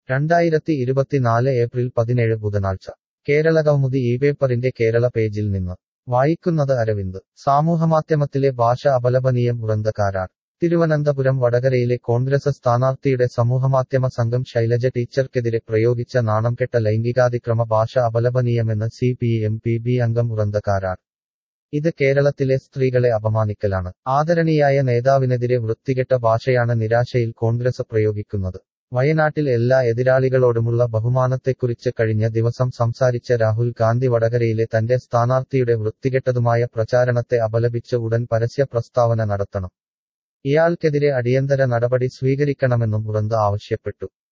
രണ്ടായിരത്തി ഇരുപത്തിനാല് ഏപ്രിൽ പതിനേഴ് ബുധനാഴ്ച കേരളകൗമുദി ഈ പേപ്പറിന്റെ കേരള പേജിൽ നിന്ന് വായിക്കുന്നത് അരവിന്ദ് സമൂഹമാധ്യമത്തിലെ ഭാഷ അപലപനീയം ഉറന്തക്കാരാർ തിരുവനന്തപുരം വടകരയിലെ കോൺഗ്രസ് സ്ഥാനാർത്ഥിയുടെ സമൂഹമാധ്യമ സംഘം ശൈലജ ടീച്ചർക്കെതിരെ പ്രയോഗിച്ച നാണംകെട്ട ലൈംഗികാതിക്രമ ഭാഷ അപലപനീയമെന്ന് C P M P B അംഗം ഉറന്തക്കാരാർ ഇത് കേരളത്തിലെ സ്ത്രീകളെ അപമാനിക്കലാണ് ആദരണീയായ നേതാവിനെതിരെ വൃത്തികെട്ട ഭാഷയാണ് നിരാശയിൽ കോൺഗ്രസ് പ്രയോഗിക്കുന്നത് വയനാട്ടിൽ എല്ലാ എതിരാളികളോടുമുള്ള ബഹുമാനത്തെക്കുറിച്ച് കഴിഞ്ഞ ദിവസം സംസാരിച്ച രാഹുൽ ഗാന്ധി വടകരയിലെ തന്റെ സ്ഥാനാർത്ഥിയുടെ വൃത്തികെട്ടതുമായ പ്രചാരണത്തെ അപലപിച്ച് ഉടൻ പരസ്യ പ്രസ്താവന നടത്തണം ഇയാൾക്കെതിരെ അടിയന്തര നടപടി സ്വീകരിക്കണമെന്നും ഉറന്ത് ആവശ്യപ്പെട്ടു